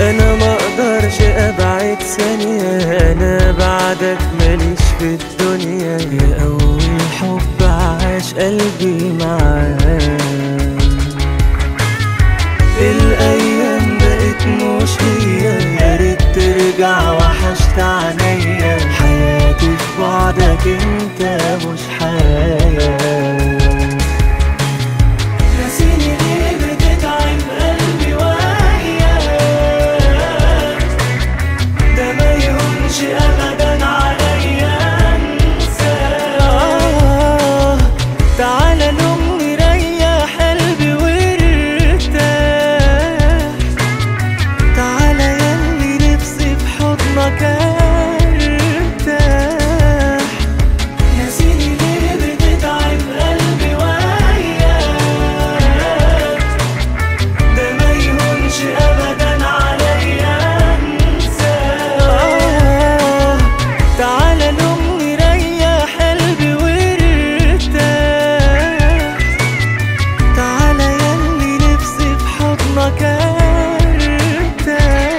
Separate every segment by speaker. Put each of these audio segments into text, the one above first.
Speaker 1: انا ما اقدرش ابعد ثانية انا بعدك ماليش في الدنيا يا اول حب عاش قلبي معاك الايام بقت مش هي يا ريت ترجع وحشت عينيا حياتي في بعدك انت مش حياه ناسيني ليه بتتعب قلبي وياك ده ما يهونش ابدا عليا انساك آه تعالى لومني ريح قلبي وارتاح تعالى ياللي نفسي في حضنك ارتاح ناسيني ليه بتتعب قلبي وياك ده ما يهونش ابدا عليا انساك آه تعالى لومني ريح قلبي وارتاح تعالى ياللي نفسي في حضنك ارتاح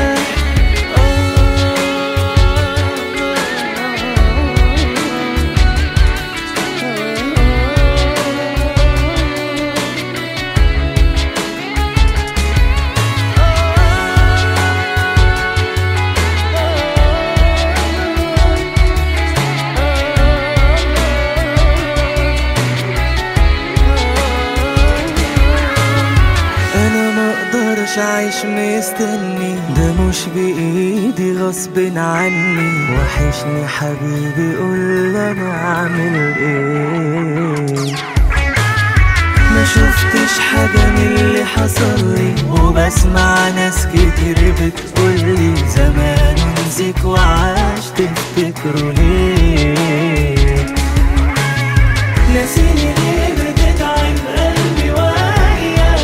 Speaker 1: انا ما اقدرش اعيش مستني ده مش بايدي غصب عني وحشني حبيبي قول انا اعمل ايه ما شفتش حاجة من اللي حصل لي وبسمع ناس كتير بتقولي زمان نسيك وعاش تفتكروا ليه ناسيني ليه بتتعب قلبي وياك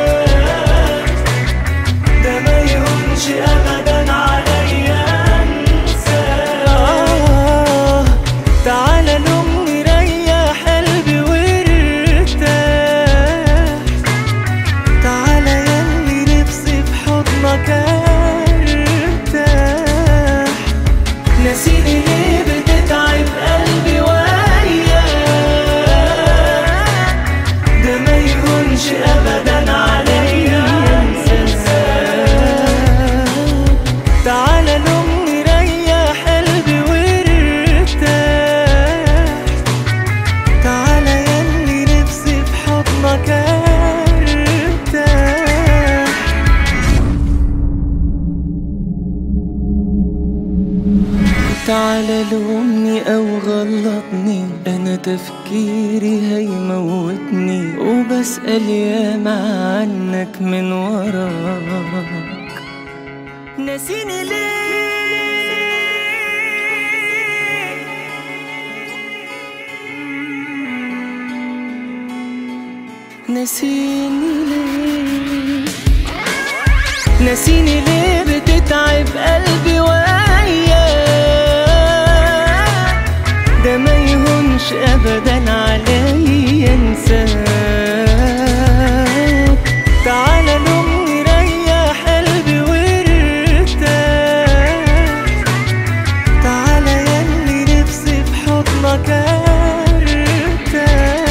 Speaker 1: ده ما يهونش ابدا عليا انساك آه تعالى لومني ريح قلبي وارتاح تعالى ياللي نفسي في حضنك ارتاح ناسيني ليه بتتعب قلبي وياك ده ما يهونش ابدا عليا انساك تعالى لومني ريح قلبي وارتاح تعالى ياللي نفسي في حضنك ارتاح تعالى لومني او غلطني انا تفكيري هيموتني وبسأل ياما عنك من وراك ناسيني ليه ناسيني ليه ناسيني ليه بتتعب قلبي وياك ده ما يهونش ابدا عليا انساك تعالى لومني ريح قلبي وارتاح تعالى ياللي نفسي في حضنك ارتاح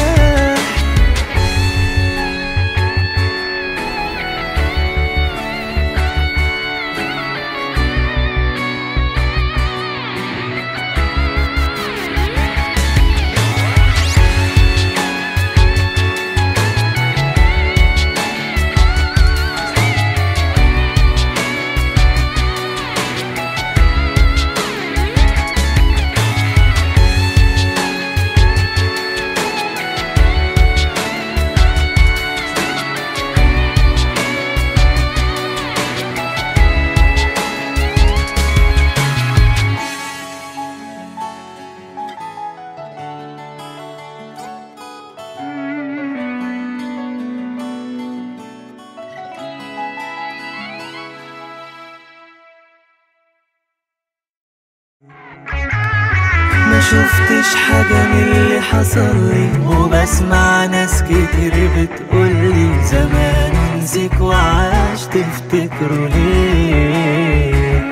Speaker 1: ما شفتش حاجة من اللي حصل لي وبسمع ناس كتير بتقولي زمان نسيك وعاش تفتكره ليه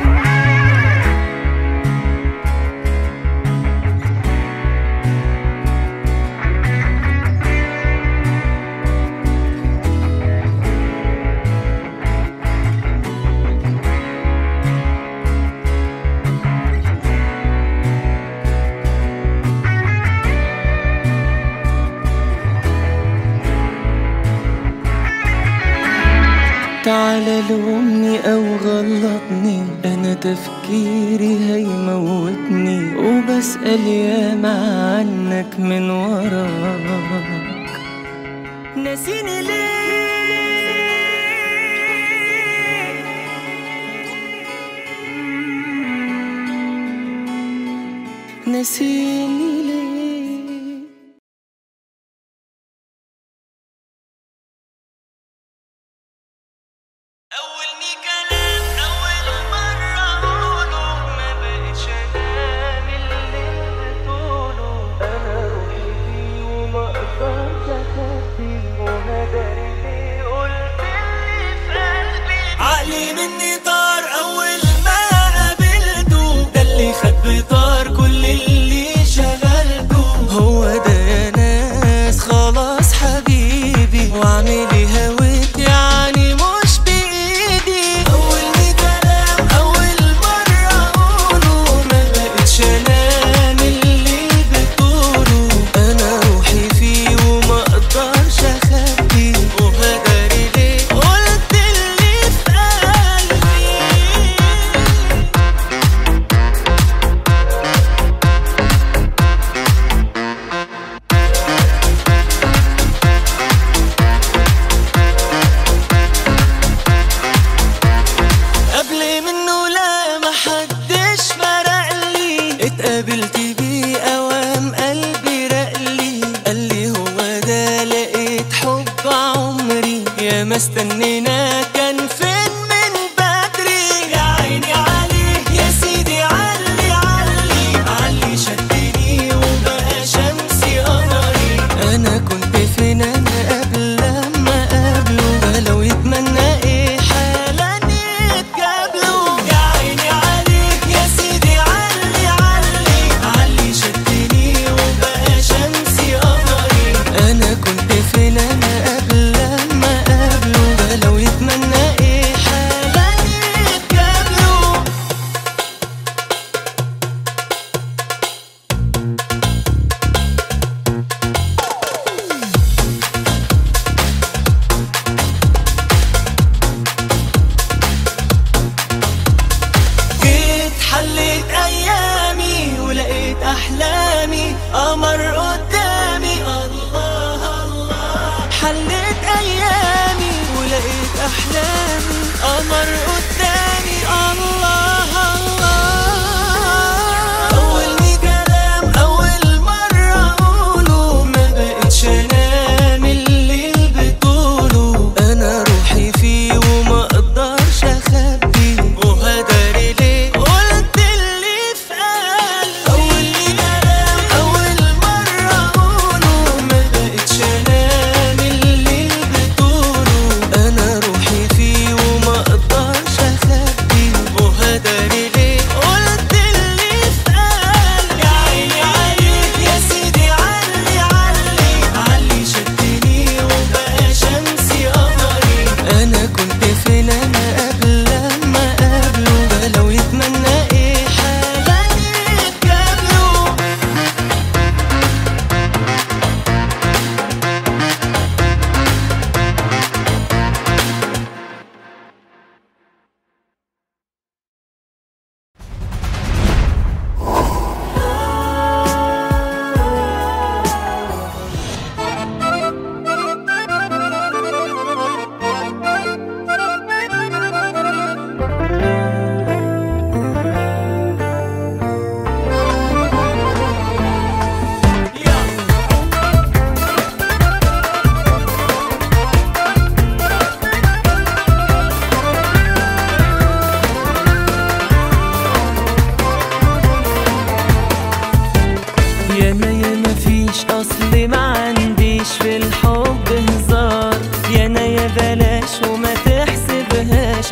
Speaker 1: تعالى لومني او غلطني انا تفكيري هيموتني وبسأل ياما عنك من وراك ناسيني ليه ناسيني ليه أولني كلام أول مرة أقوله ما بقتش أنام اللي بتقوله أنا روحي فيه وما أقدرش أخبيه وهداري ليه قلت اللي في قلبي عقلي مني طار أول ما قابلته ده اللي خد بطار كل اللي شغلته هو ده يا ناس خلاص حبيبي واعملي هويت يعني مش بإيدي أول كلام أول مرة أقوله ما بقتش أنام اللي بتقوله أنا روحي فيه وما أقدرش أخبيه وهداري ليه قلت اللي في قلبي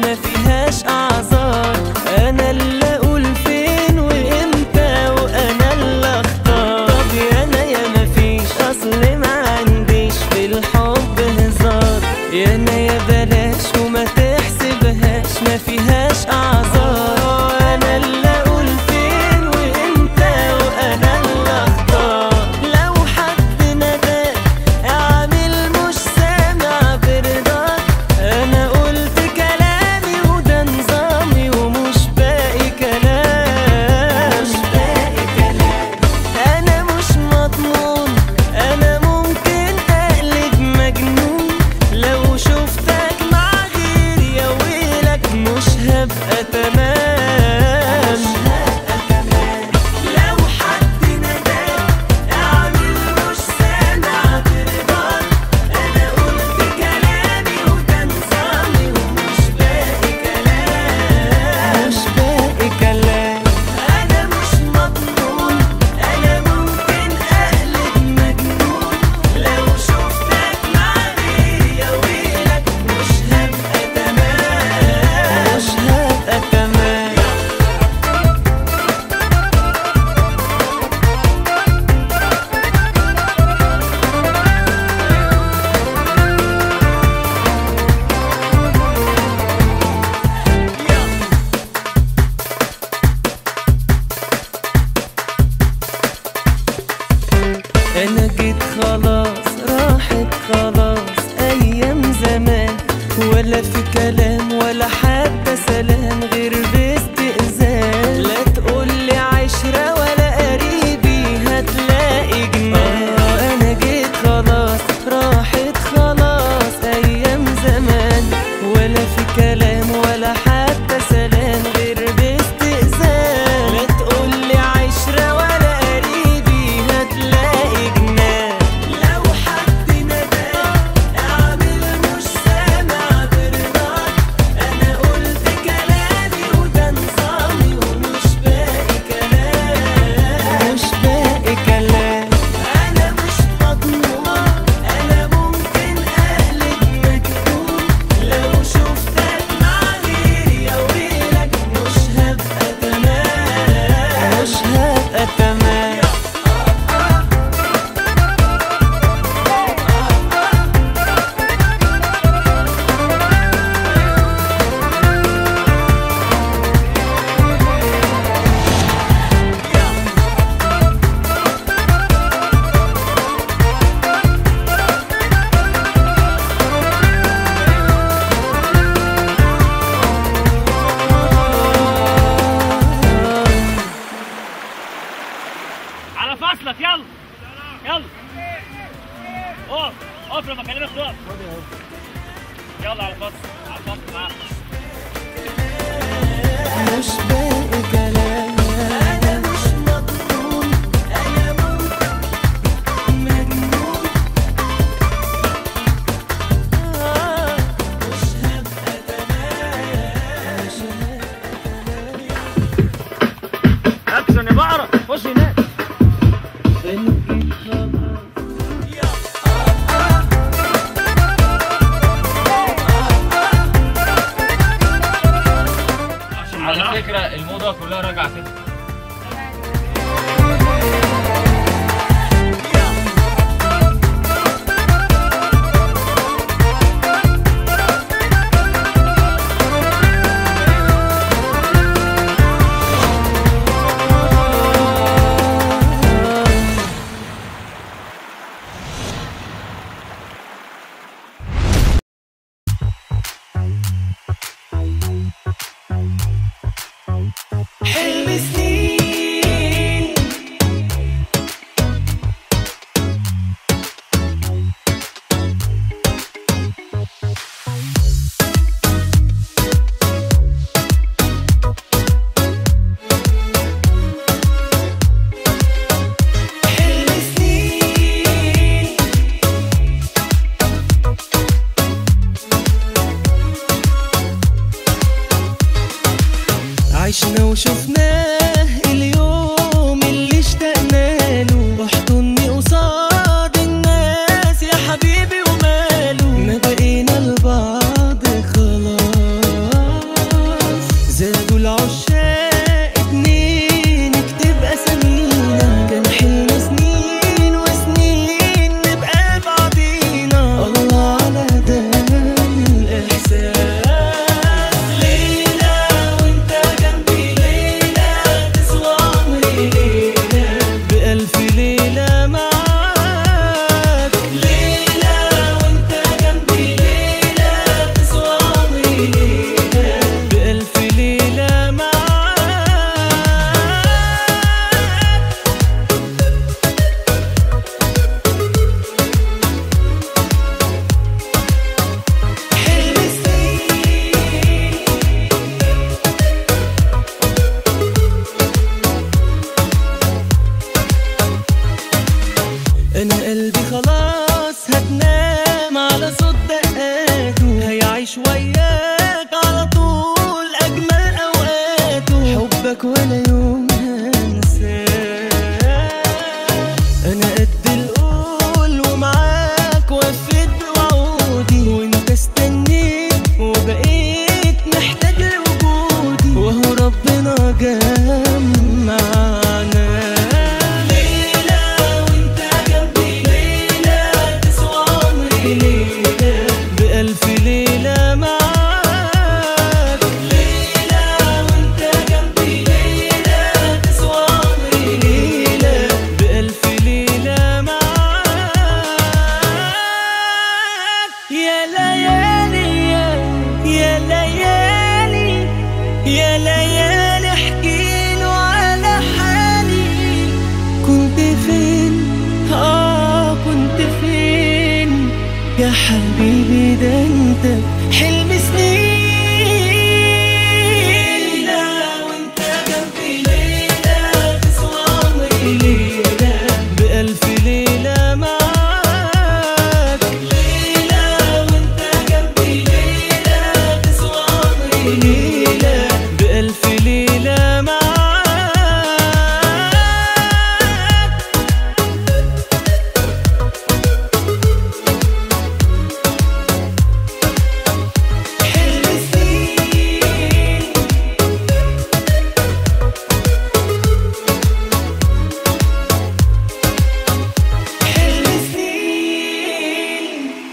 Speaker 1: ما فيهاش اعذار انا اللي اقول فين وامتى وانا اللي اختار طب يا انا يا ما فيش اصل ما عنديش في الحب هزار يا انا يا بلاش وما تحسبهاش ما فيهاش اعذار انا اللي اقول فين وامتى وانا اللي اختار لو حد نداك اعمل مش سامع برضاك انا قلت كلامي وده نظامي ومش باقي كلام مش باقي كلام انا مش مضمون انا ممكن اقلب مجنون لو شفتك مع غيري يا ويلك مش هبقى تمام لو حد نداك اعمل مش سامع برضاك انا قلت كلامي وده نظامي ومش باقي كلام مش باقي كلام انا مش مضمون انا ممكن اقلب مجنون لو شفتك مع غيري يا ويلك مش هبقى تمام مش هبقى تمام انا جيت خلاص راحت خلاص ايام زمان ولا في كلام ولا حتى سلام غير باستئذان لا تقولي عشرة ولا قريبي هتلاقي جنان آه انا جيت خلاص راحت خلاص ايام زمان ولا في كلام ولا حتى سلام غير باستئذان لا تقولي عشرة ولا قريبي هتلاقي جنان لو حد نداك اعمل مش سامع برضاك انا قلت كلامي وده نظامي ومش باقي كلام مش باقي كلام انا مش مضمون انا ممكن اقلب مجنون لو شفتك مع غيري يا ويلك مش هبقى تمام مش هبقى تمام
Speaker 2: على فصلك يلا يلا اقف اقف لما اكلمك تقف يلا على فصل على فصل معاك
Speaker 1: مش باقي كلام انا مش مضمون انا ممكن مجنون آه، مش هبقى تمام مش هبقى
Speaker 2: اكشن يا بقرة خش هناك
Speaker 1: تمام خلاص
Speaker 2: على فكرة الموضة كلها راجعة كده
Speaker 1: حلم سنين حلم سنين عشنا وشفناه اليوم اللي اشتقنا له احضني قصاد الناس يا حبيبي وماله ما بقينا لبعض خلاص جمعنا ليلة وانت جنبي ليلة تسوى عمري ليلة بألف ليلة معاك ليلة وانت جنبي ليلة تسوى عمري ليلة بألف ليلة معاك يا ليالي يا ليالي يا ليالي احكيله على حالي كنت فين اه كنت فين يا حبيبي ده انت حلم سنين لا وانت جنبي ليلة تسوى عمري ليلة بألف ليلة معاك ليلة وانت جنبي ليلة تسوى عمري ليلة بألف ليلة معاك حلم سنين حلم سنين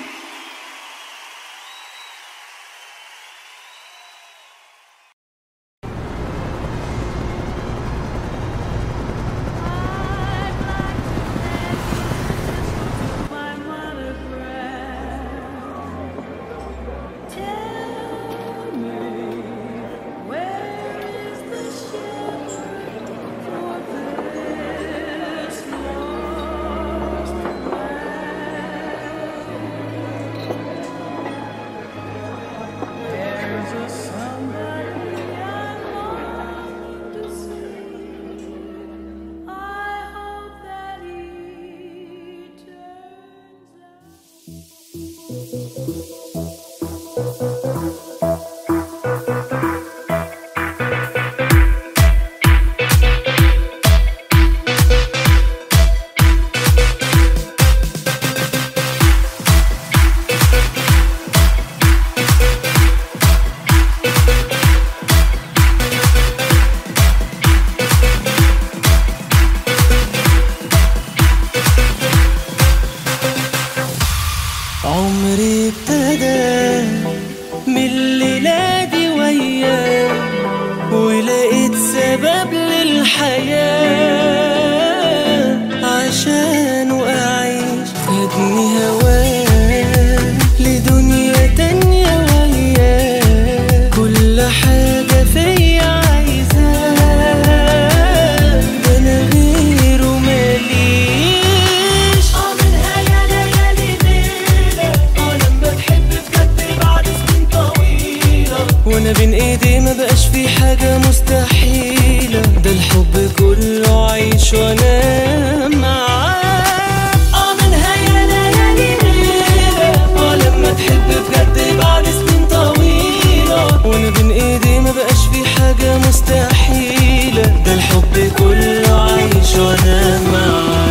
Speaker 3: I hope that he turns out.
Speaker 1: عمري ابتدى من الليلة دي وياه ولقيت سبب للحياة عشان أعيش خدني هواه لدنيا تانية وياه كل حاجة فيا عايزاه ده أنا غيره ماليش اه منها يا ليالي ليلة اه لما تحب بجد بعد سنين طويلة وانا بين ايدي ما بقاش في حاجة مستحيلة ده الحب كله عيش وانا معاه اه منها يا ليالي ليلة اه لما تحب بجد بعد سنين طويلة وانا بين ايدي ما بقاش في حاجة مستحيلة ده الحب كله عيش وانا معاه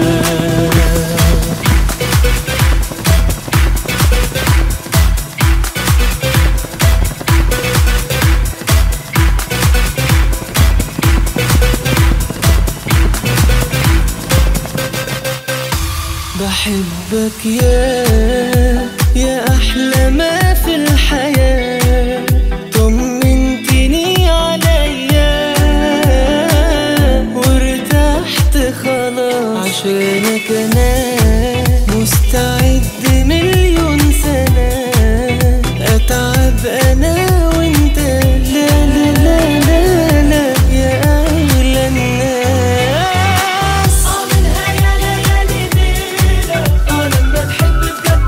Speaker 1: بحبك يا يا أحلى ما في الحياة طمنتني عليا وارتحت خلاص عشانك أنا مستعد مليون سنة أتعب أنا وأنت لا لا لا لا لا يا أغلى الناس اه منها يا ليالي ليلة اه لما تحب بجد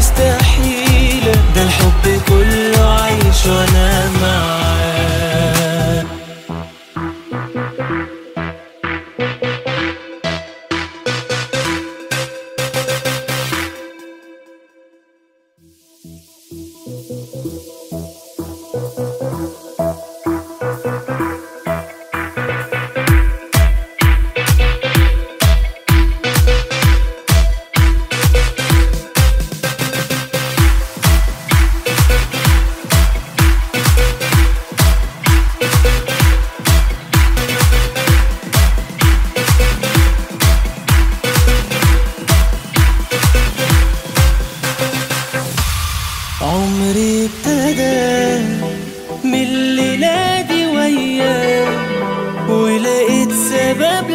Speaker 1: مستحيلة ده الحب كله عايش وانا معاه عمري ابتدى من الليلة دي وياه ولقيت سبب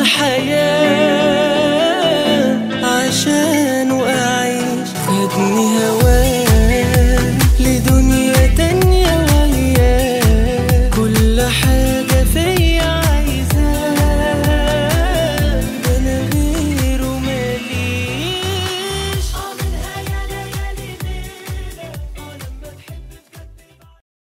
Speaker 1: للحياة عشان أعيش خدني هواه لدنيا تانية وياه كل حاجة فيا عايزاه ده أنا غيره ماليش اه منها يا ليالي ليلة اه لما تحب بجد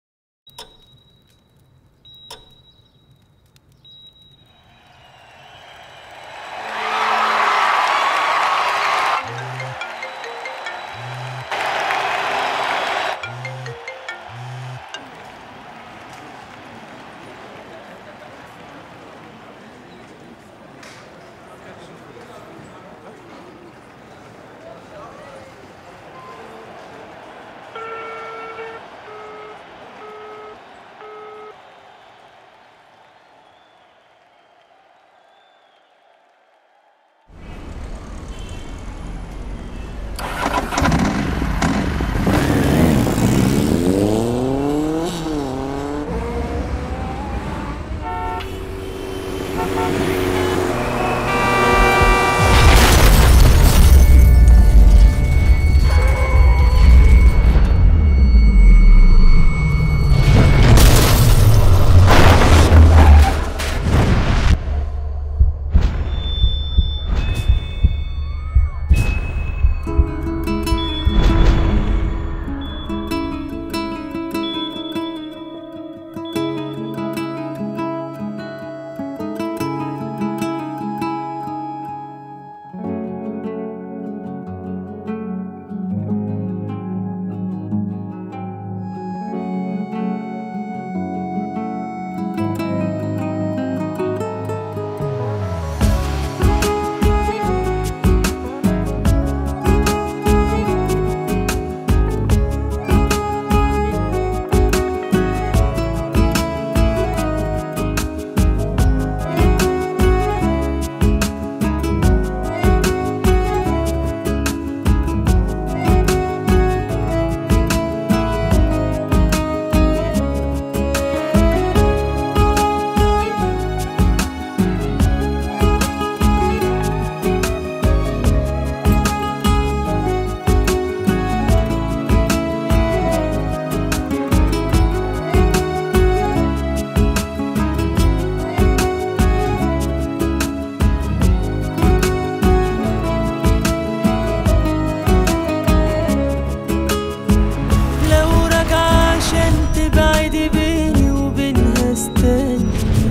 Speaker 1: لو راجعة عشان تبعدي بيني وبينها استني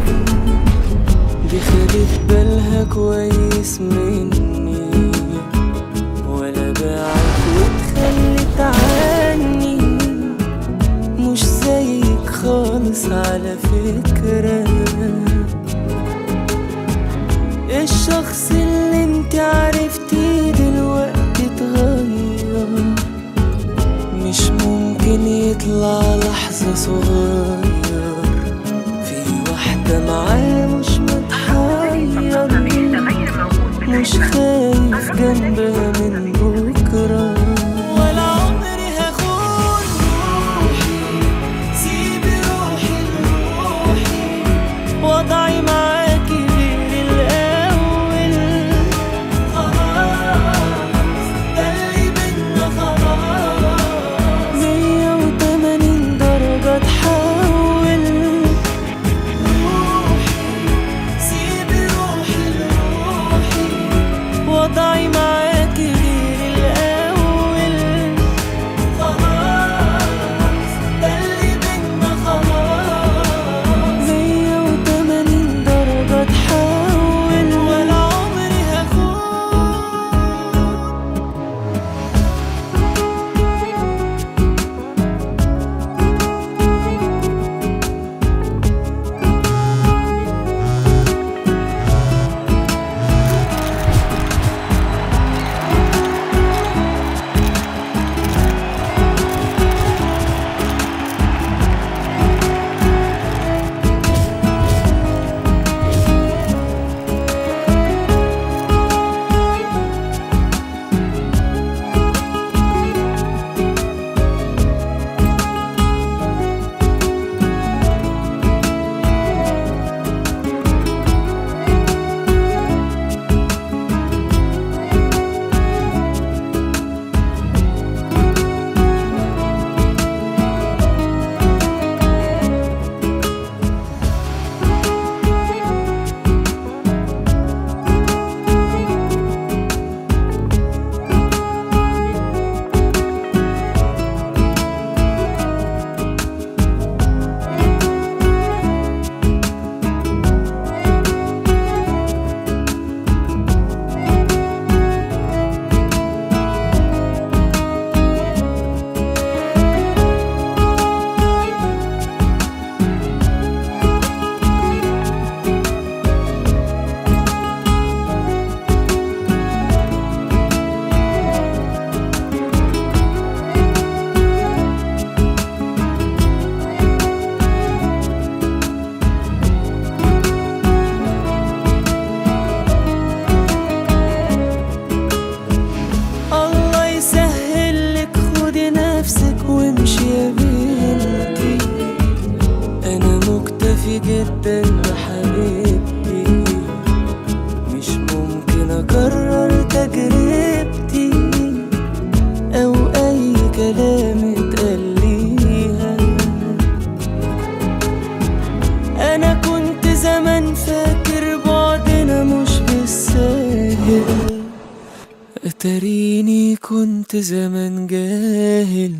Speaker 1: دي خدت بالها كويس مني ولا باعت واتخلت عني مش زيك خالص على فكرة الشخص اللي انت عرفتيه دلوقتي اتغير مش ممكن يطلع لحظة صغير في واحدة معاه مش متحير مش خايف جنبها من بكرة ولا عمري هخون روحي سيبي روحي لروحي وضعي معاكي غير الأول خلاص ده اللي بينا خلاص مية وتمانين درجة تحول روحي سيبي روحي لروحي وضعي معاكي غير كنت زمان جاهل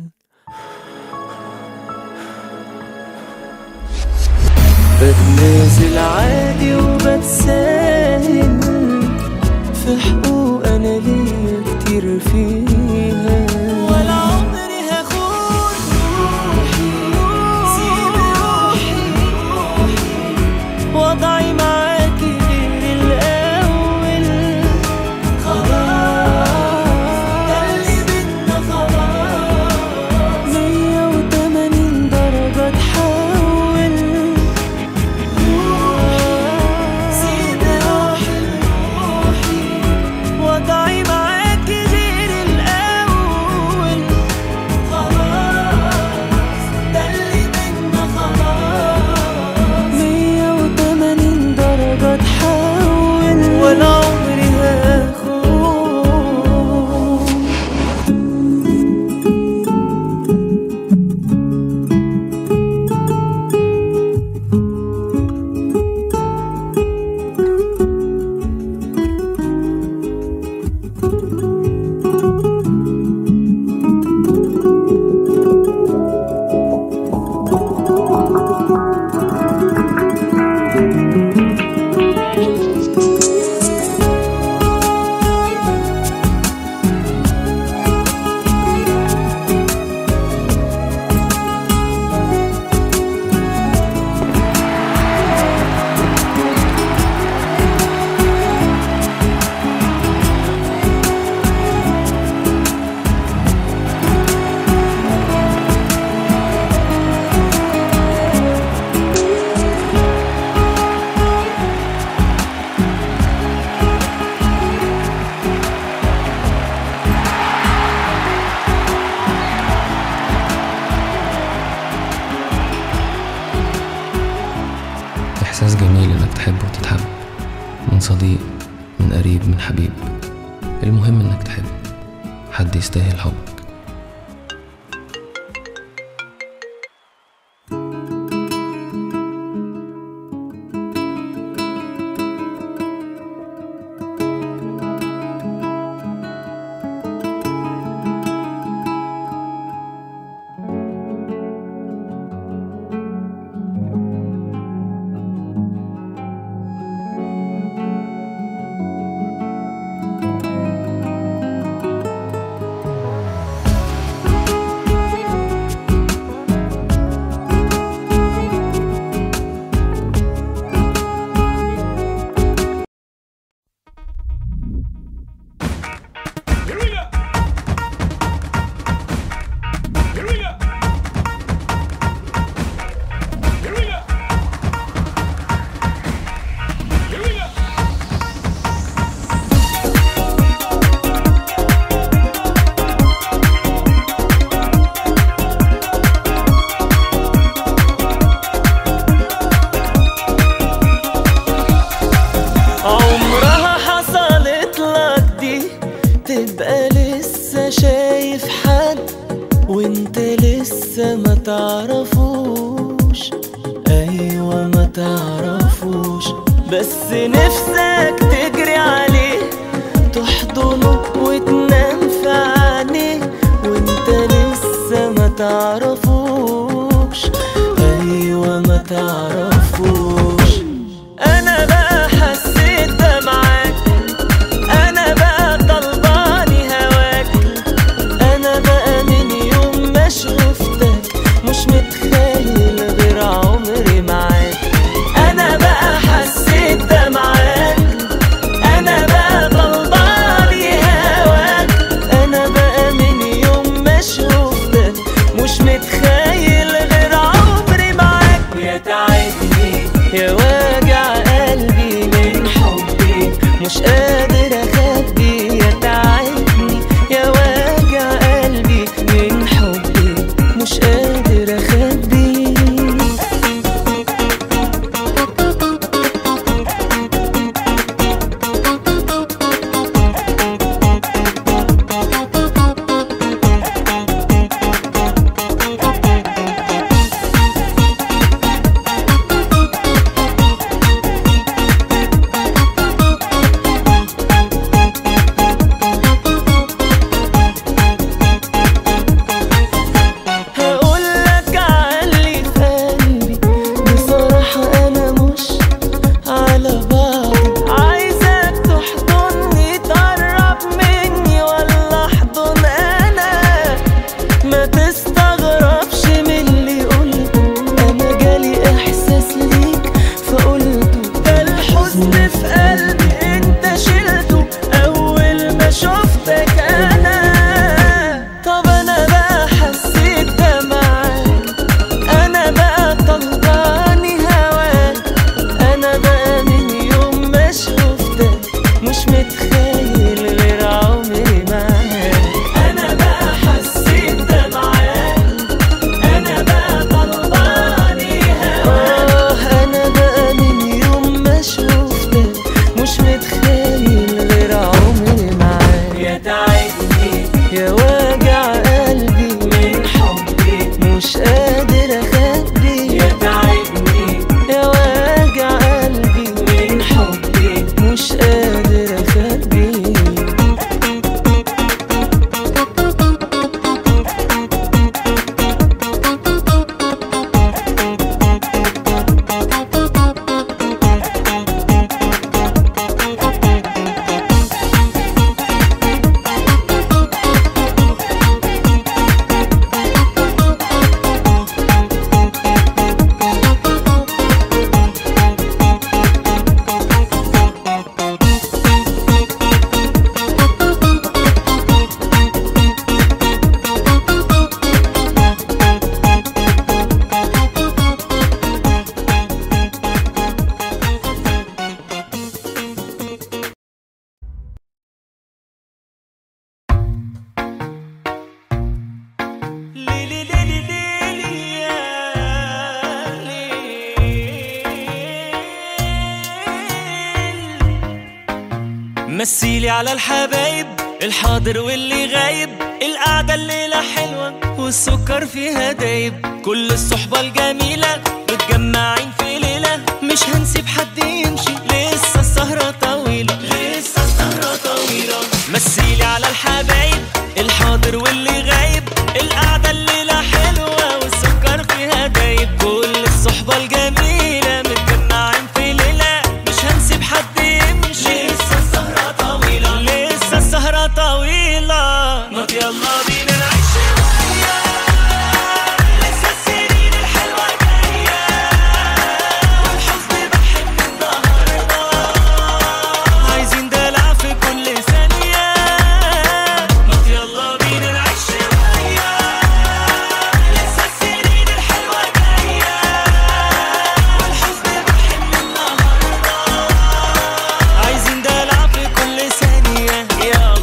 Speaker 1: بتنازل عادي وبتساهل في حقوق انا ليا كتير فيها ولا عمري هاخد روحي سيب روحي وضعي معاكي غير الاول خلاص ده اللي بينا خلاص مية وتمانين درجة تحول سيب روحي روحي وضعي معاكي غير الأول خلاص ده اللي بينا خلاص مية وتمانين درجة تحول ولا عمري هاخد
Speaker 4: إحساس جميل إنك تحب وتتحب من صديق من قريب من حبيب المهم إنك تحب حد يستاهل حبك
Speaker 1: عمرها حصلت لك دي تبقى لسه شايف حد وانت لسه ما تعرفوش ايوه ما تعرفوش بس نفسك تجري عليه تحضنه وتنام في عينيه وانت لسه ما تعرفوش ايوه ما تعرفوش انا بقى حسيت ده معاك انا بقى طلباني هواك انا بقى من يوم ما شفتك مش متخيل غير عمري معاك انا بقى حسيت ده معاك انا بقى طلباني هواك انا بقى من يوم ما شفتك مش متخيل غير عمري معاك يا تعبني ليلي ليلي ليلي يا ليل مثيلي على الحبايب الحاضر واللي غايب القعدة الليلة حلوة والسكر فيها دايب كل الصحبة الجميلة متجمعين في ليلة مش هنسيب حد يمشي لسه السهرة طويلة لسه السهرة طويلة مثيلي على الحبايب الحاضر واللي غايب القعدة الليلة حلوة والسكر فيها دايب كل الصحبة الجميلة متجمعين في ليلة مش هنسيب حد يمشي لسه السهرة طويلة لسه السهرة طويلة ما يلا بينا نعيش شوية لسه السنين الحلوة جاية والحزن بحن النهاردة عايزين دلع في كل ثانية ما يلا بينا نعيش شوية لسه السنين الحلوة جاية والحزن بحن النهاردة عايزين دلع في كل ثانية يلا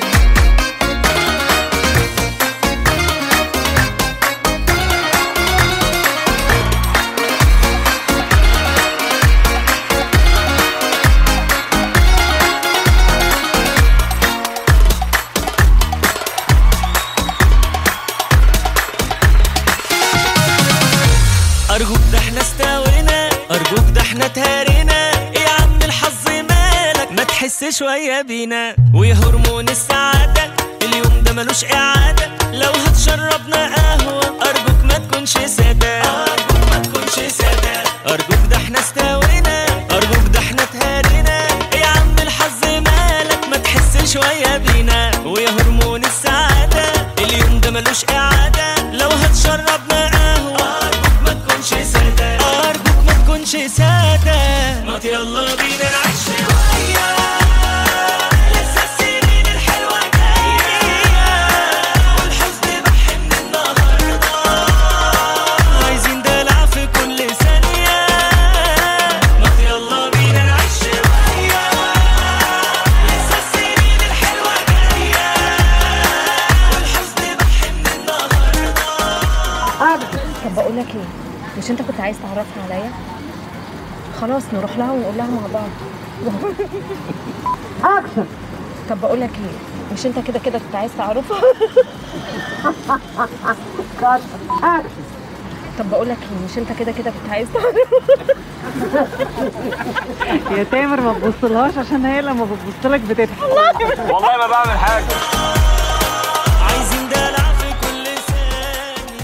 Speaker 1: أرجوك ده احنا استوينا أرجوك ده احنا تهرينا يا عم الحظ مالك ما تحس شوية بينا ويا هرمون السعادة اليوم ده ملوش إعادة لو هتشربنا قهوة أرجوك ما تكونش سادة أرجوك ما تكونش سادة أرجوك ده احنا استوينا أرجوك ده احنا تهرينا يا عم الحظ مالك ما تحس شوية بينا ويا هرمون السعادة اليوم ده ملوش إعادة لو هتشربنا قهوة أرجوك ما تكونش سادة أرجوك ما تكونش سادة ما يلا بينا نعيش شوية لسه السنين الحلوة جاية والحزن بحن النهاردة عايزين دلع في كل ثانية ما يلا بينا نعيش شوية لسه السنين الحلوة جاية والحزن بحن النهاردة
Speaker 5: طب بقول لك ايه مش انت كنت عايز تعرفها عليا خلاص نروح لها ونقول لها مع بعض اكشن طب بقول لك ايه مش انت كده كده كنت عايز تعرفها طب بقول لك ايه مش انت كده كده كنت عايز تعرفها
Speaker 6: يا تامر ما تبصلهاش عشان هي لما بتبصلك بتضحك
Speaker 2: والله ما بعمل حاجه
Speaker 1: عايزين دلع في كل ثانية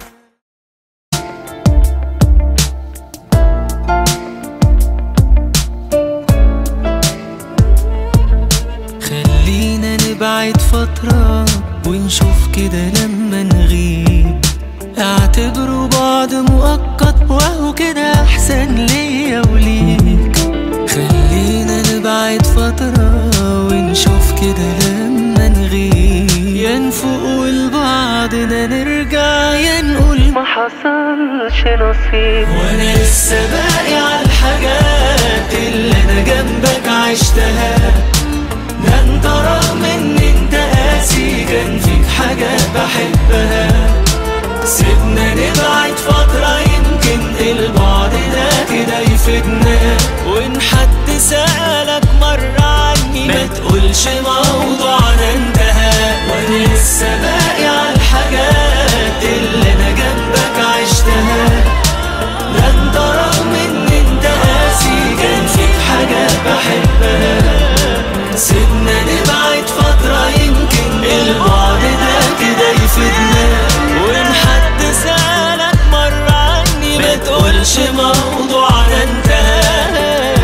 Speaker 1: خلينا نبعد فترة ونشوف كده لما نغيب اعتبروا بعض مؤقت وهو كده احسن ليا وليك خلينا نبعد فترة ونشوف كده لما نغيب يا نفوق لبعضنا نرجع يا نقول ما حصلش نصيب وانا لسه باقي على الحاجات اللي انا جنبك عشتها ده انت رغم ان انت قاسي كان فيك حاجات بحبها سيبنا نبعد فترة يمكن البعد ده كده يفيدنا وان حد سألك مرة عني ما تقولش موضوعنا انتهى وانا لسه باقي على الحاجات اللي انا جنبك عشتها ده انت رغم ان انت قاسي كان فيك حاجات بحبها سيبنا نبعد فترة يمكن البعد ده كده يفيدنا وإن حد سألك مرة عني ما تقولش موضوعنا انتهى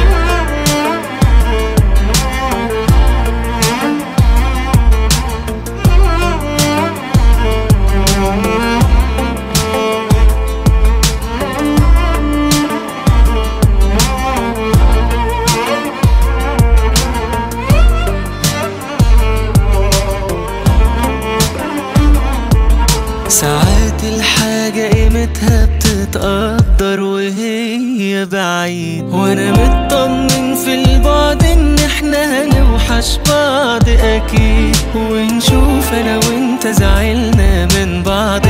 Speaker 1: ساعات الحاجة قيمتها بتتقدر وهي بعيد وانا مطمن في البعد ان احنا هنوحش بعض اكيد ونشوف انا وانت زعلنا من بعض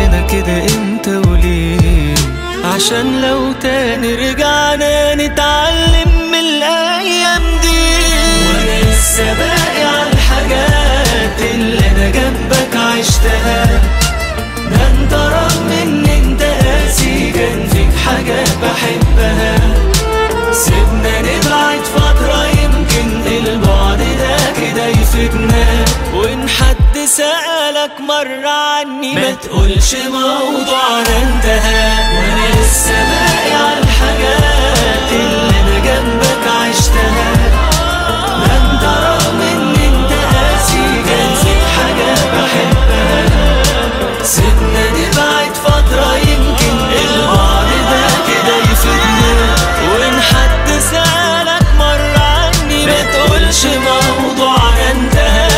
Speaker 1: ده امتى وليه عشان لو تاني رجعنا نتعلم من الايام دي وانا لسه باقي على الحاجات اللي انا جنبك عشتها ده انت رغم ان انت قاسي كان فيك حاجات بحبها سيبنا نبعد فترة يمكن البعد ده كده يفيدنا وإن حد سألك مرة عني ما تقولش موضوعنا انتهى وأنا لسه باقي على الحاجات اللي أنا جنبك عشتها ما انت رغم ان انت قاسي كان فيك حاجة بحبها سيبنا نبعد فترة يمكن البعد ده كده يفيدنا وإن حد سألك مرة عني ما تقولش موضوعنا انتهى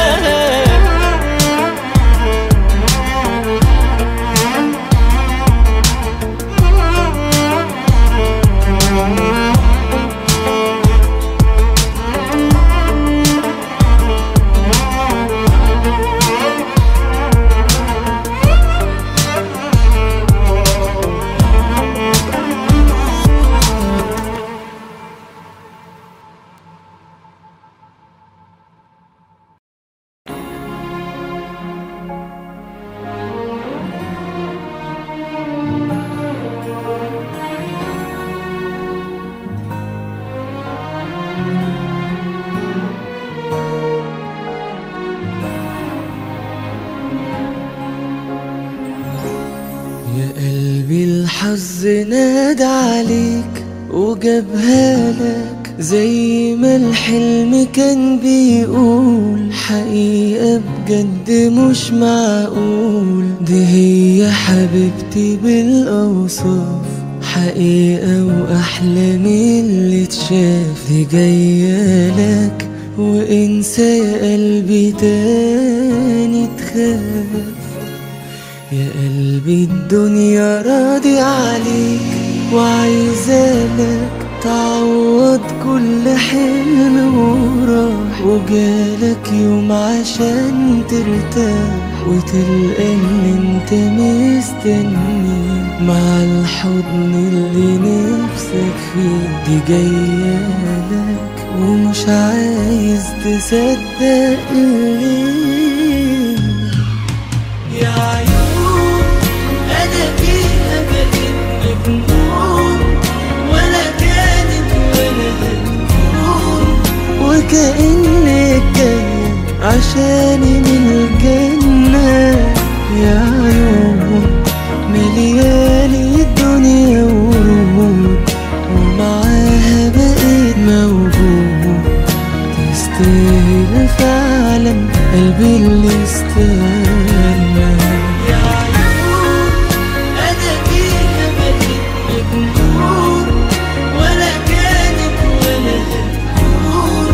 Speaker 1: يا قلبي الحظ نادى عليك وجابها لك زي ما الحلم كان بيقول حقيقة بجد مش معقول دي هي حبيبتي بالأوصاف حقيقة وأحلامي اللي اتشاف دي جاية لك وانسى يا قلبي تاني تخاف يا قلبي الدنيا راضي عليك وعايزالك تعوض كل حلم وراح وجالك يوم عشان ترتاح وتلقى ان انت مستني مع الحضن اللي نفسك فيه دي جايالك ومش عايز تصدق ليه يا عيون انا فيها بقيت مجنون ولا كانت ولا هتكون وكأنك جاية عشاني من الجنة يا عيون مليالي الدنيا ورود ومعاها بقيت موجود تستاهل فعلا قلبي اللي استنى يا عيون انا فيها بقيت مجنون ولا كانت ولا هتكون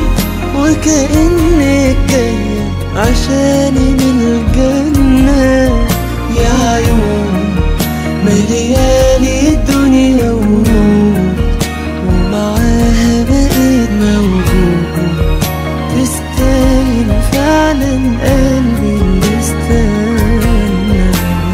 Speaker 1: وكأنك جاية عشاني من الجنة يا عيون مليالي الدنيا ورود ومعاها بقيت موجود تستاهل فعلا قلبي اللي استنى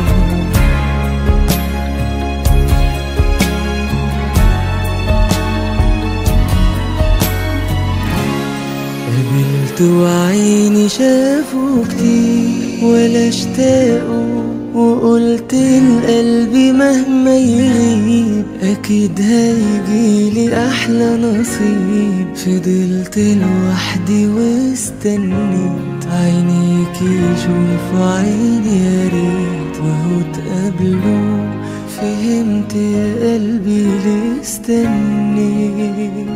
Speaker 1: قابلت وعيني شافوا كتير ولا اشتاقوا وقلت لقلبي مهما يغيب اكيد هيجيلي احلى نصيب فضلت لوحدي واستنيت عينيك يشوفوا عيني يا ريت وهو تقابلوا فهمت يا قلبي ليه استنيت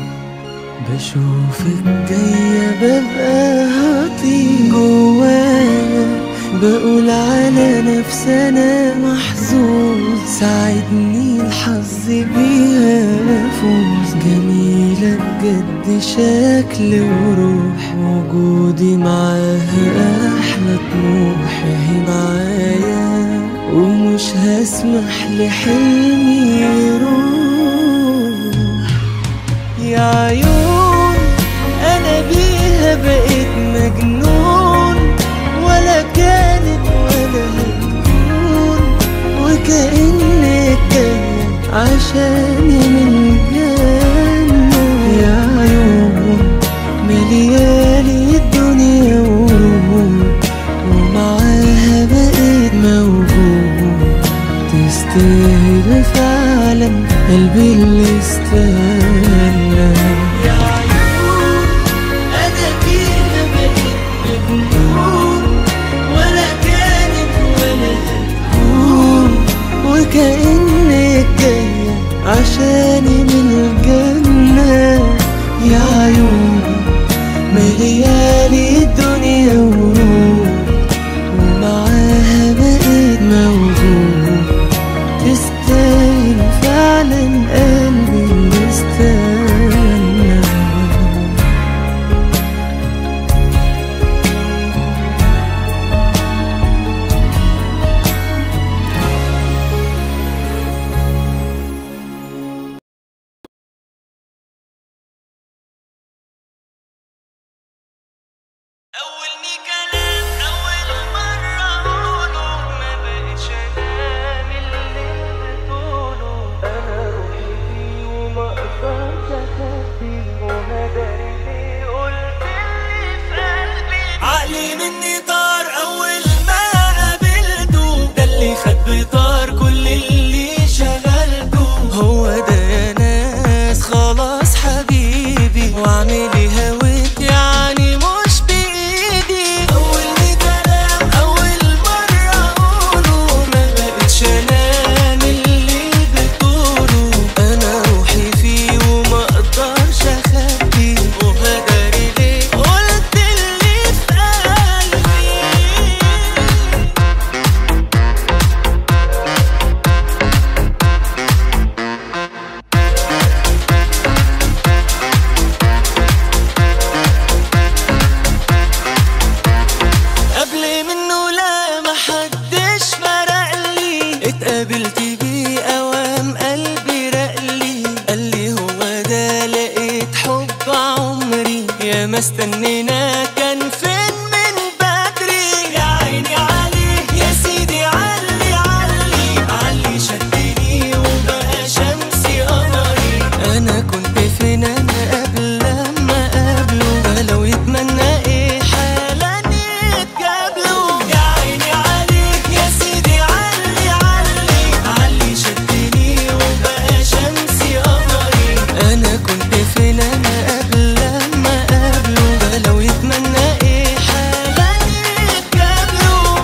Speaker 1: بشوفك جاية ببقى هطير جوايا بقول على نفسي انا محظوظ ساعدني الحظ بيها افوز جميلة بجد شكل وروح وجودي معاها احلى طموح هي معايا ومش هسمح لحلمي يروح يا عيون انا بيها بقيت مجنون ولا كانت ولا هتكون وكأنك جاية عشاني من الجنة يا عيون مليالي الدنيا ورود ومعاها بقيت موجود تستاهل فعلا قلبي اللي استنى يا عيون انا فيها بقيت مجنون ولا كانت ولا هتكون وكأنك جاية عشاني من الجنة يا عيون مليالي الدنيا ورود ومعاها بقيت موجود تستاهل فعلا قلبي اللي استنى أول كلام أول مرة أقوله ما بقتش أنام اللي بتقوله أنا روحي فيه وما أقدرش أخبيه وهداري ليه قلت اللي في قلبي عقلي مني طار أول ما قابلته ده اللي خد بطار كل اللي شغلته هو ده يا ناس خلاص حبيبي واعملي هويت يعني مش بإيدي أول كلام أول مرة أقوله ما بقتش أنام اللي بتقوله أنا روحي فيه وما أقدرش أخبيه وهداري ليه قلت اللي في قلبي قبل منه لا محدش فرقلي اتقابلت بيه اوام قلبي رقلي قالي هو ده لقيت حب عمري يا ما استنينا كان فين من بدري يا عيني عليه يا سيدي علي علي علي شدني وبقى شمسي قمري انا كنت فين انا قبل لما قابله لو يتمنى ايه حالا يتقابلوا يا عيني عليك يا سيدي علي علي علي شدني وبقى شمسي قمري انا كنت فين انا قبل لما قابله لو يتمنى ايه حالا يتقابلوا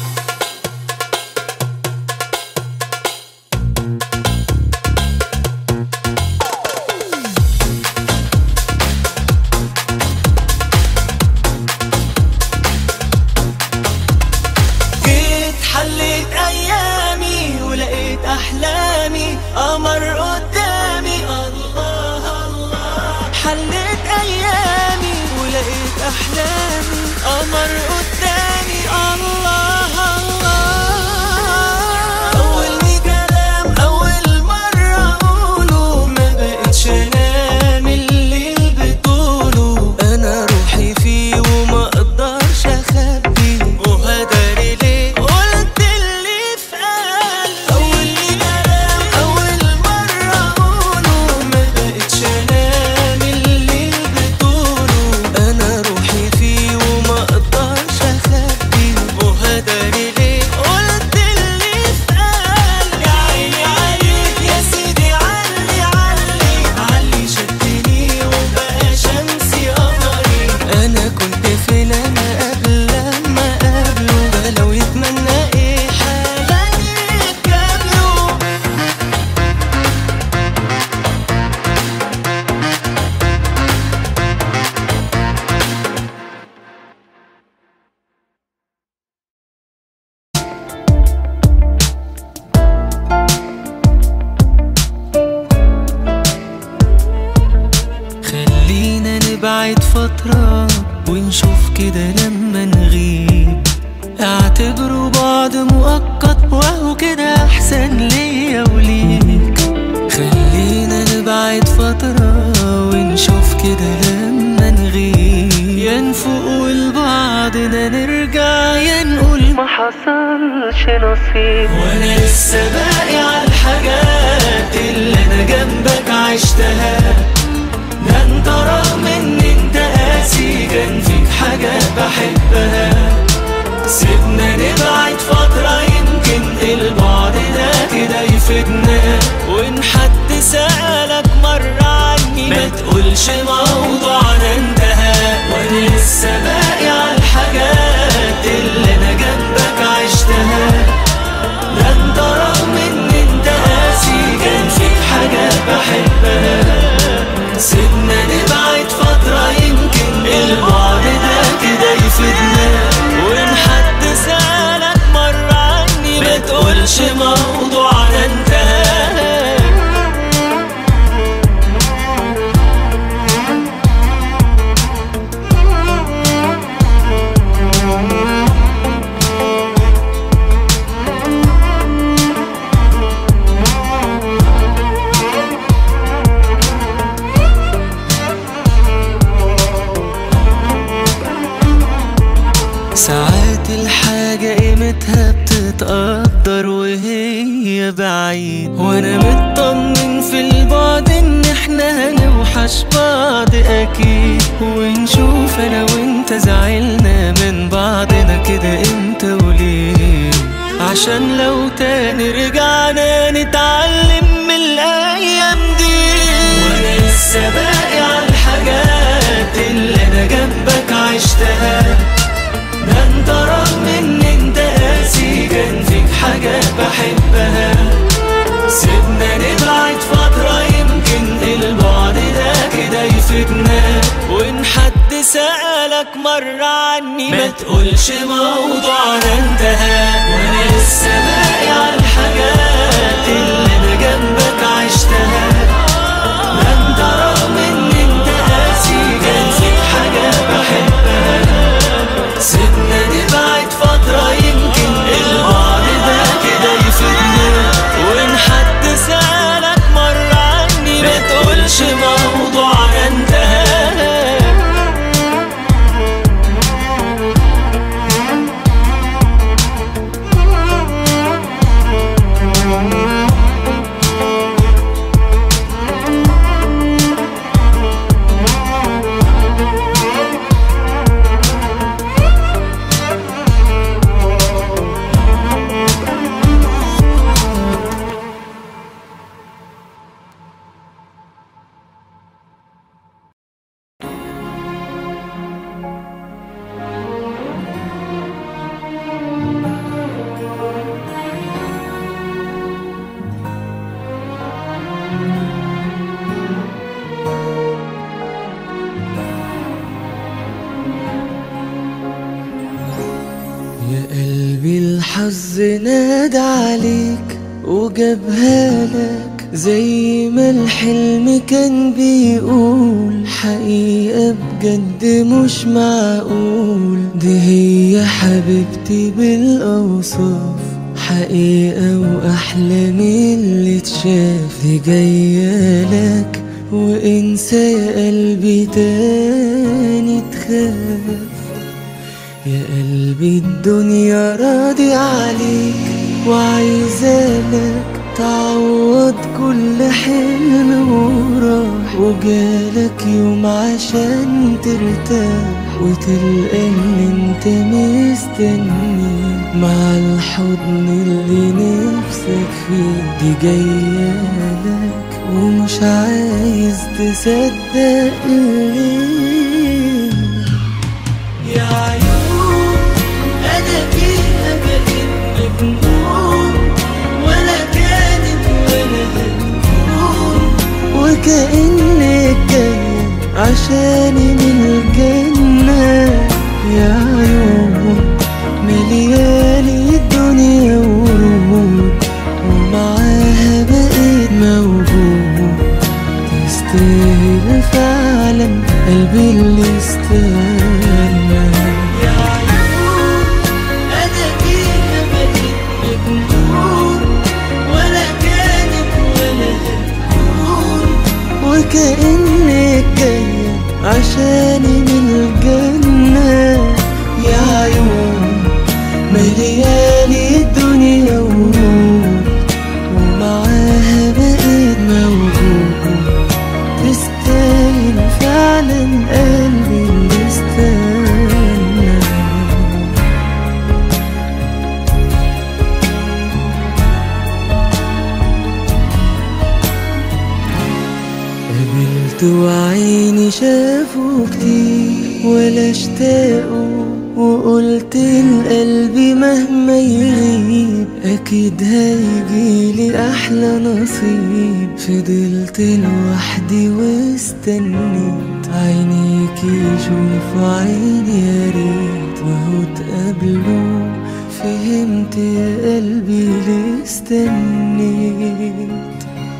Speaker 1: جيت حليت ايامي ولقيت احلامي قمر قدامي الله الله حليت ايامي ولقيت احلامي قمر قدامي الله الله اول كلام اول مره اقوله ما بقتش انام الليل بطوله انا روحي فيه وما اقدرش اخبيه وهداري ليه قلت اللي في قلبي اول كلام اول مره اقوله ما بقتش انام الليل بطوله انا روحي فيه وما اقدرش اخبيه وهداري ليه قلت اللي في قلبي يا عيني عليك يا سيدي علي علي علي شدني وبقى شمسي قمري انا كنت فين انا قبل لما قابله ده لو يتمنى ايه حالا يتقابلوا خلينا نبعد فترة ونشوف كده لما نغيب اعتبروا بعض مؤقت وهو كده احسن ليا وليك خلينا نبعد فترة ونشوف كده لما نغيب يا نفوق لبعضنا نرجع يا نقول ما حصلش نصيب وانا لسه باقي على الحاجات اللي انا جنبك عشتها ده انت رغم ان انت قاسي كان فيك حاجات بحبها سيبنا نبعد فترة يمكن البعد ده كده يفيدنا وإن حد سألك مرة عني ما تقولش موضوعنا انتهى وأنا لسه باقي على الحاجات اللي أنا جنبك عشتها ده انت رغم ان انت قاسي كان فيك حاجات بحبها سيبنا نبعد فترة يمكن البعد ده كده يفيدنا وإن حد سألك مرة عني ما تقولش موضوعنا انتهى ساعات الحاجة قيمتها بتتقدر وهي بعيد وانا مطمن في البعد ان احنا هنوحش بعض اكيد ونشوف انا وانت زعلنا من بعضنا كده امتى وليه عشان لو تاني رجعنا نتعلم من الايام دي وانا لسه باقي على الحاجات اللي انا جنبك عشتها ده انت رغم ان انت قاسي كان فيك حاجات بحبها سيبنا نبعد فترة يمكن البعد ده كده يفيدنا وان حد سألك مرة عني ما تقولش موضوعنا انتهى وانا لسه باقي على الحاجات اللي انا جنبك عشتها ده انت رغم ان انت قاسي كان فيك حاجات بحبها سيبنا نبعد فترة يمكن البعد ده كده يفيدنا وإن حد سألك مرة عني ما تقولش موضوعنا انتهى يا قلبي الحظ نادى عليك وجابها لك زي ما الحلم كان بيقول حقيقة بجد مش معقول دي هي حبيبتي بالأوصاف حقيقة وأحلى من اللي اتشاف دي جاية لك وانسى يا قلبي تاني تخاف يا قلبي الدنيا راضي عليك وعايزالك تعوض كل حلم وراح وجالك يوم عشان ترتاح وتلقى ان انت مستني مع الحضن اللي نفسك فيه دي جايالك ومش عايز تصدق ليه يا عيون انا فيها بقيت مجنون ولا كانت ولا هتكون وكأنك جاية عشاني من الجنة يا عيون مليالي الدنيا ورود ومعاها بقيت موجود تستاهل فعلا قلبي اللي استنى يا عيون انا فيها بقيت مجنون ولا كانت ولا هتكون وكأنك جاية عشاني من الجنة يا عيون مليانة قلت وعيني شافوا كتير ولا اشتاقوا وقلت القلب مهما يغيب اكيد هيجيلي احلى نصيب فضلت لوحدي واستنيت عينيك يشوفوا عيني يا ريت وهو اتقابلوا فهمت يا قلبي ليه استنيت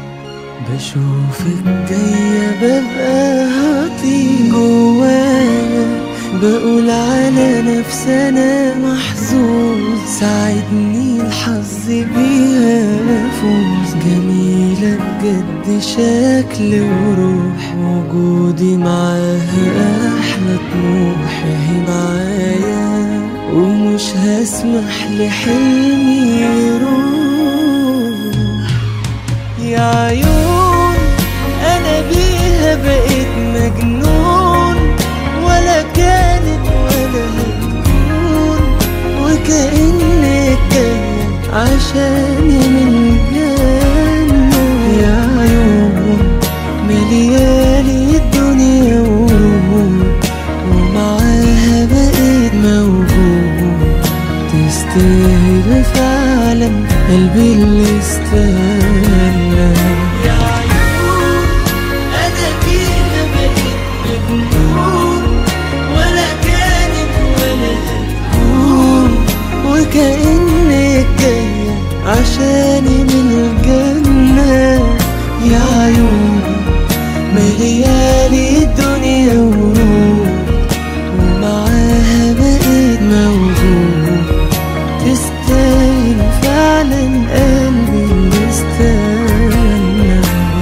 Speaker 1: بشوفك جاية ببقى هطير جوايا بقول على نفسي انا محظوظ ساعدني الحظ بيها افوز جميلة بجد شكل وروح وجودي معاها احلى طموح هي معايا ومش هسمح لحلمي يروح يا عيون انا بيها بقيت مجنون ولا كانت ولا هتكون وكأنك جاية عشاني من الجنة يا عيون مليالي الدنيا ورود ومعاها بقيت موجود تستاهل فعلا قلبي اللي استنى يا عيون انا بيها بقيت مجنون ولا كانت ولا هتكون وكأنك جاية عشاني من الجنة يا عيون مليالي الدنيا ورود ومعاها بقيت موجود تستاهل فعلا قلبي اللي استنى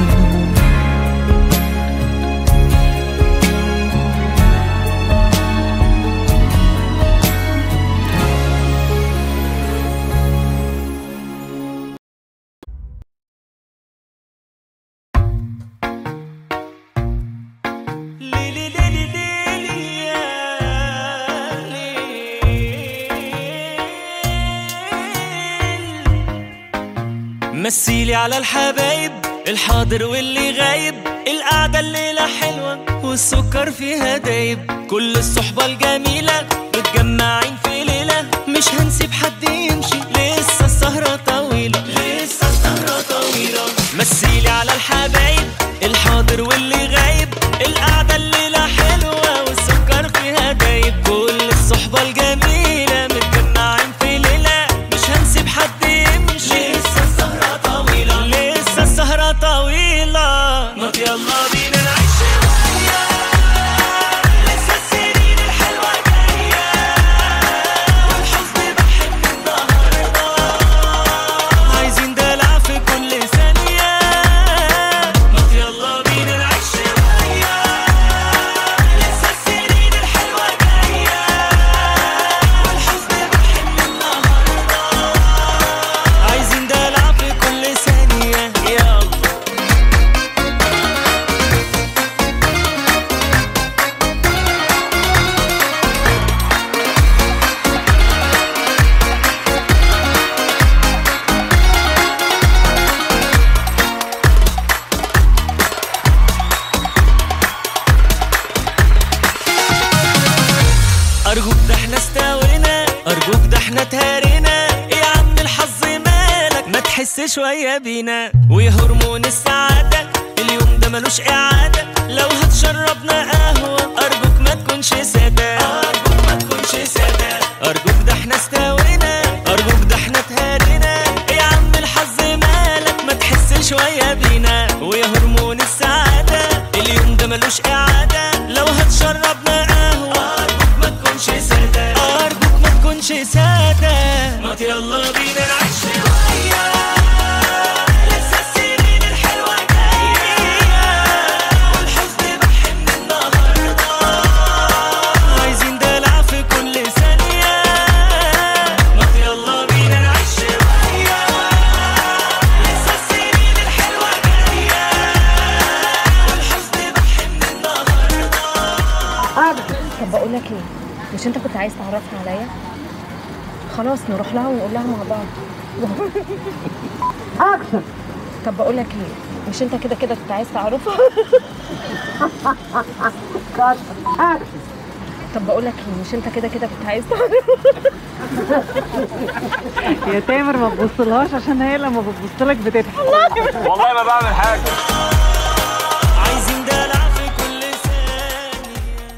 Speaker 1: ليلي ليلي ليلي يا ليل مثيلي على الحبايب الحاضر واللي غايب القعدة الليلة حلوة والسكر فيها دايب كل الصحبة الجميلة متجمعين في ليلة مش هنسيب حد يمشي لسه السهرة طويلة لسه السهرة طويلة مثيلي على الحبايب الحاضر واللي غايب القعدة الليلة حلوة والسكر فيها دايب كل الصحبة الجميلة متجمعين في ليلة مش هنسيب حد يمشي لسه السهرة طويلة لسه السهرة طويلة ما يلا بينا نعيش شوية لسه السنين الحلوة جاية والحزن بحن النهاردة عايزين دلع في كل ثانية ما يلا بينا نعيش شوية لسه السنين الحلوة جاية والحزن بحن النهاردة عايزين دلع في كل ثانية يلا أرجوك ده احنا استوينا أرجوك ده احنا تهرينا يا عم الحظ مالك ما تحس شوية بينا ويا هرمون السعادة اليوم ده ملوش إعادة لو هتشربنا قهوة أرجوك ما تكونش سادة أرجوك ما تكونش سادة أرجوك ده احنا استوينا أرجوك ده احنا تهرينا يا عم الحظ مالك ما تحس شوية بينا ويا هرمون السعادة اليوم ده ملوش إعادة لو هتشربنا قهوة أرجوك ما تكونش سادة أرجوك ما تكونش سادة ما يلا بينا نعيش شوية لسه السنين الحلوة جاية والحزن بحن النهاردة عايزين دلع في كل ثانية ما يلا بينا نعيش شوية لسه السنين الحلوة جاية والحزن بحن النهاردة
Speaker 5: طب بقول لك ايه مش انت كنت عايز تعرفها عليا خلاص نروح لها ونقول لها مع بعض
Speaker 6: اكشن
Speaker 5: طب بقول لك ايه مش انت كده كده كنت عايز تعرفه طب بقول لك ايه مش انت كده كده كنت عايز تعرفه
Speaker 6: يا تامر ما تبصلهاش عشان هي لما بتبص لك بتضحك
Speaker 2: والله ما بعمل حاجه
Speaker 1: عايزين دلع في كل ثانية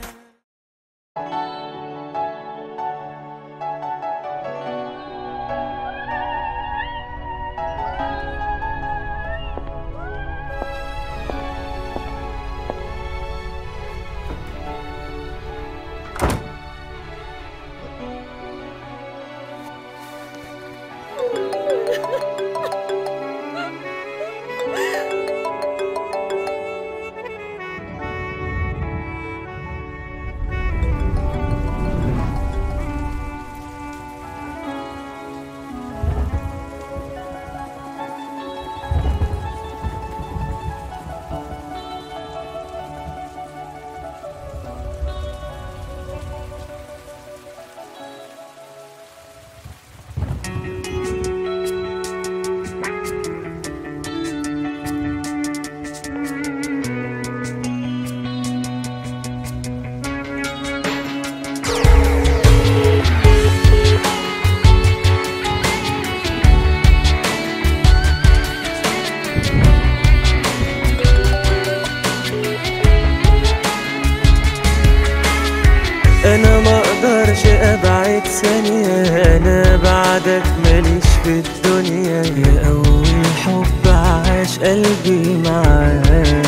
Speaker 1: انا ما اقدرش ابعد ثانية انا بعدك ماليش في الدنيا يا اول حب عاش قلبي معاك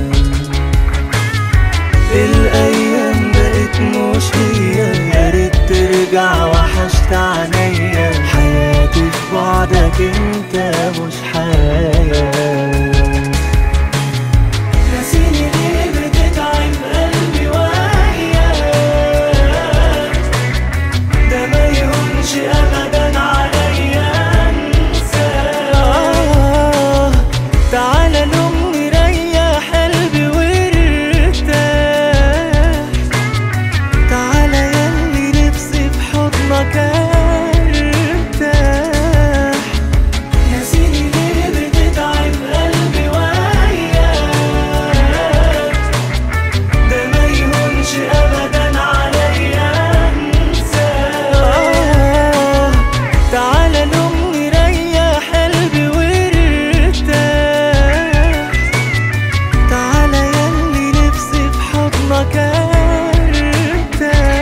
Speaker 1: الايام بقت مش هي يا ريت ترجع وحشت عينيا حياتي في بعدك انت مش حياه ناسيني ليه بتتعب قلبي وياك ده ما يهونش ابدا عليا انساك آه، تعالى لأمي ريح قلبي وارتاح تعالى ياللي نفسي في حضنك ارتاح ناسيني ليه بتتعب قلبي وياك ده ما يهونش ابدا عليا انساك آه، تعالى لأمي ريح قلبي وارتاح تعالى ياللي نفسي في حضنك ارتاح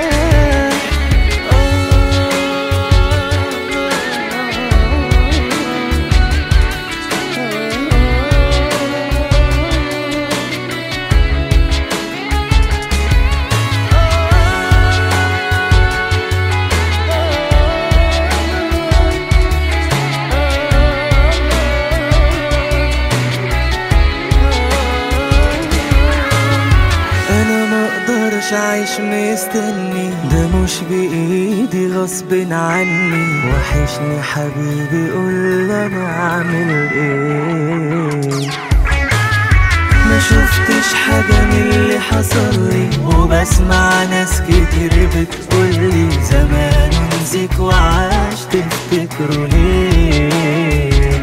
Speaker 1: انا ما اقدرش اعيش مستني ده مش بايدي غصب عني وحشني حبيبي قول انا اعمل ايه ما شفتش حاجة من اللي حصل لي وبسمع ناس كتير بتقولي زمان نسيك وعاش تفتكروا ليه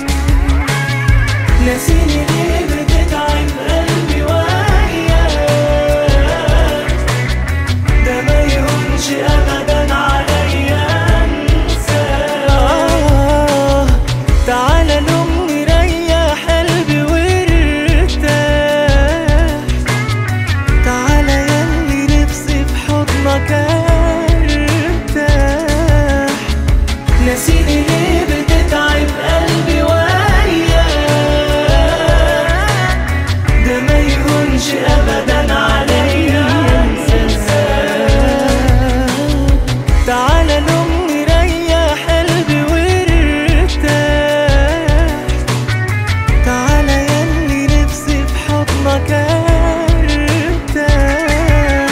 Speaker 1: ناسيني ليه بتتعب قلبي وياك ده ما يهونش ابدا عليا انساك آه، تعالى لأمي ريح قلبي وارتاح تعالى ياللي نفسي في حضنك ارتاح ناسيني ليه بتتعب قلبي وياك ده ما يهونش ابدا عليا انساك تعالى لأمي ريح قلبي وارتاح تعالى ياللي نفسي في حضنك ارتاح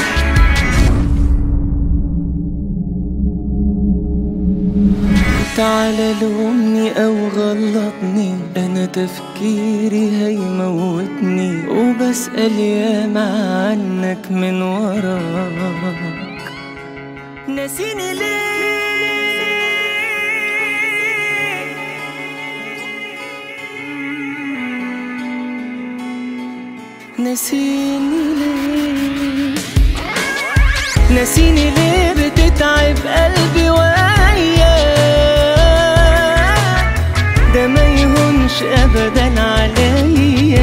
Speaker 1: تعالى لومني او غلطني انا تفكيري هيموتني وبسأل ياما عنك من وراك ناسيني ليه نسيني ليه نسيني ليه بتتعب قلبي وياك ده ما يهونش ابدا عليا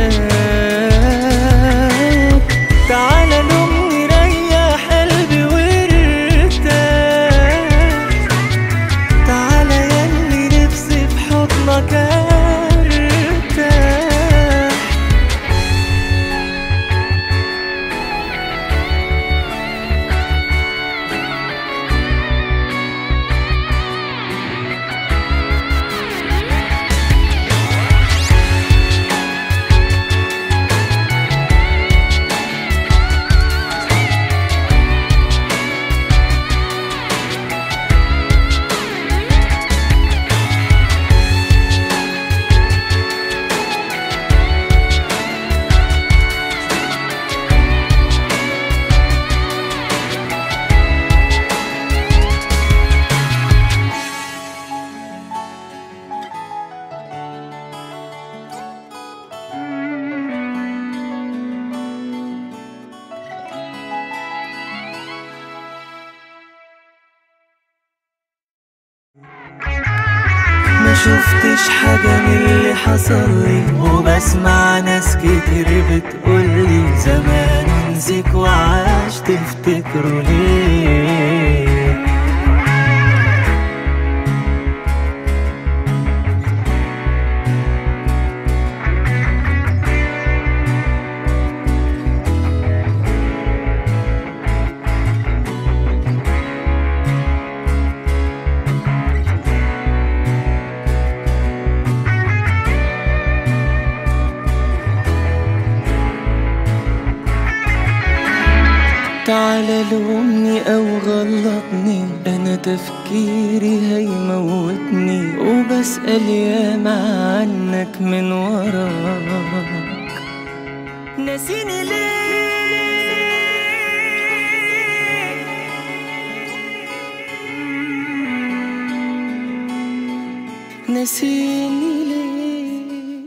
Speaker 1: انساك تعالى لومني ريح قلبي وارتاح تعالى ياللي نفسي في حضنك ارتاح ما شفتش حاجة من اللي حصل لي وبسمع ناس كتير بتقولي زمان نسيك وعاش تفتكروا ليه تعالى لومني او غلطني انا تفكيري هيموتني وبسأل ياما عنك من وراك نسيني ليه نسيني ليه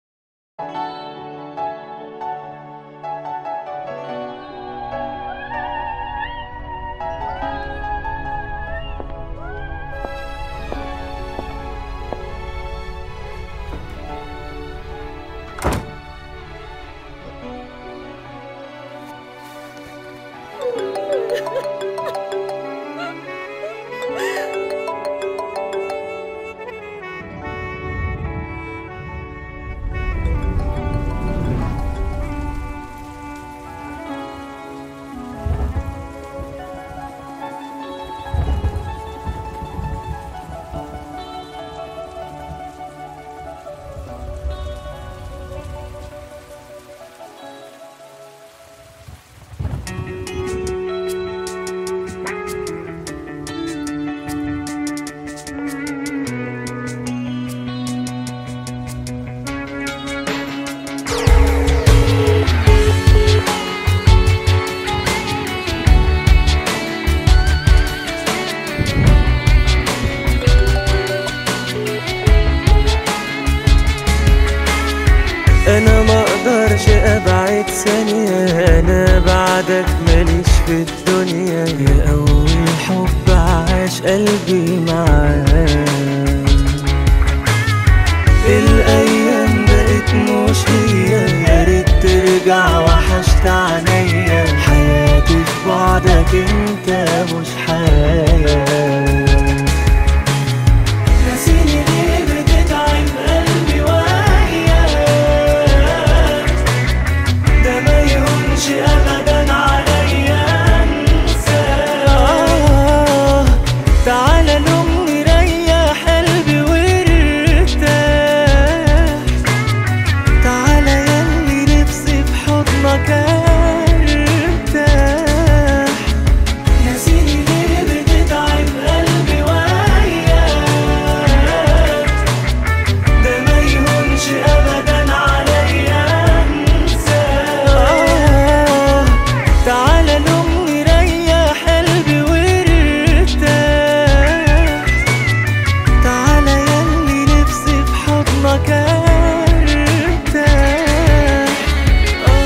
Speaker 1: انا ما اقدرش ابعد ثانية انا بعدك ماليش في الدنيا يا اول حب عاش قلبي معاك الايام بقت مش هي يا ريت ترجع وحشت عينيا حياتي في بعدك انت مش حياه نسيني ليه بتتعب قلبي وياك ده ما يهونش ابدا عليا انساك آه تعالى لومني ريح قلبي وارتاح تعالى ياللي نفسي في حضنك ارتاح نسيني ليه بتتعب قلبي وياك ده ما يهونش ابدا عليا انساك آه تعالى لومني ريح قلبي وارتاح تعالى ياللي نفسي في حضنك ارتاح آه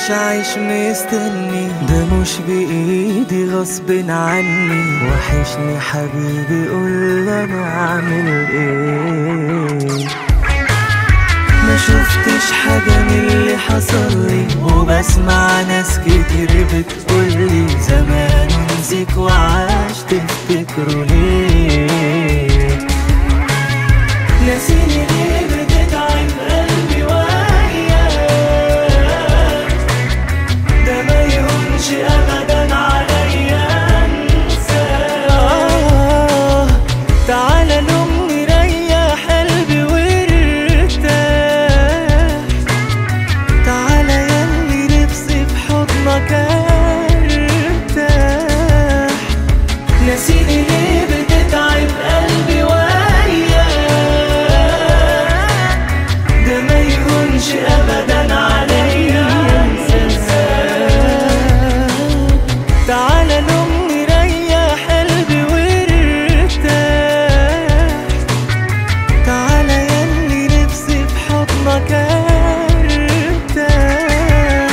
Speaker 1: ينفعش اعيش مستني ده مش بايدي غصب عني وحشني حبيبي قول انا اعمل ايه ما شفتش حاجة من اللي حصل لي وبسمع ناس كتير بتقولي زمان نسيك وعاش تفتكروا ليه ناسيني ليه بتتعب قلبي وياك ده ما يهونش ابدا عليا انساك آه تعالى لأمي ريح قلبي وارتاح تعالى ياللي نفسي في حضنك ارتاح ناسيني ليه بتتعب قلبي وياك ده ما يهونش ابدا عليا انساك تعالى لأمي ريح قلبي وارتاح تعالى ياللي نفسي في حضنك ارتاح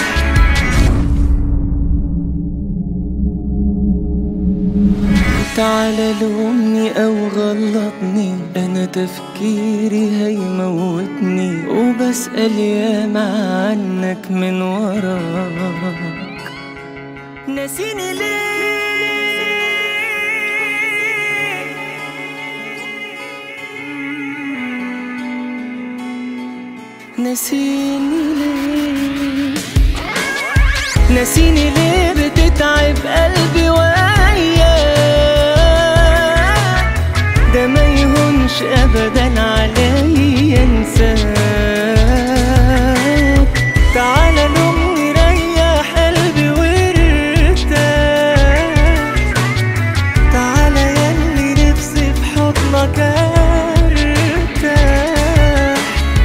Speaker 1: تعالى لومني او غلطني انا تفكيري هيموتني وبسأل ياما عنك من وراك ناسيني ليه ناسيني ليه ناسيني ليه بتتعب قلبي وياك ده ما يهونش ابدا عليا انساك تعالى لأمي ريح قلبي وارتاح تعالى ياللي نفسي في حضنك ارتاح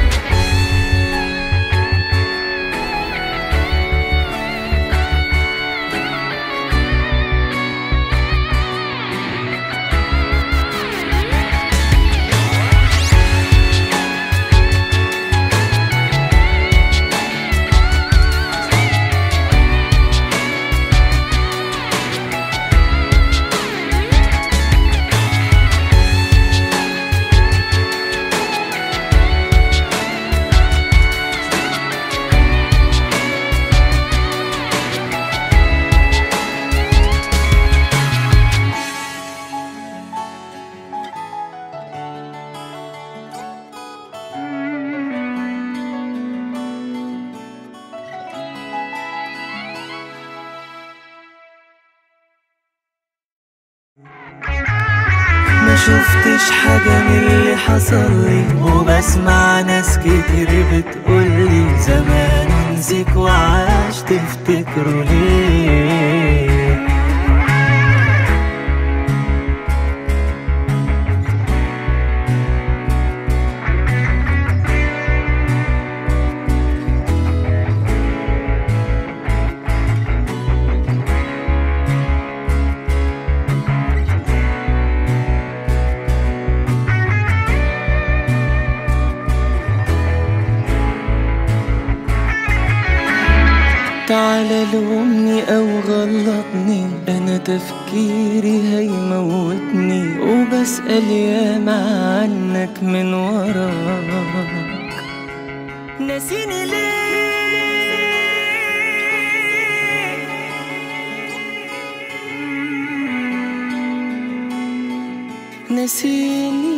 Speaker 1: ما شفتش حاجة من اللي حصل لي وبسمع ناس كتير بتقولي زمان نسيك وعاش تفتكروا ليه تعالى لومني او غلطني انا تفكيري هيموتني وبسأل ياما عنك من وراك ناسيني ليه ناسيني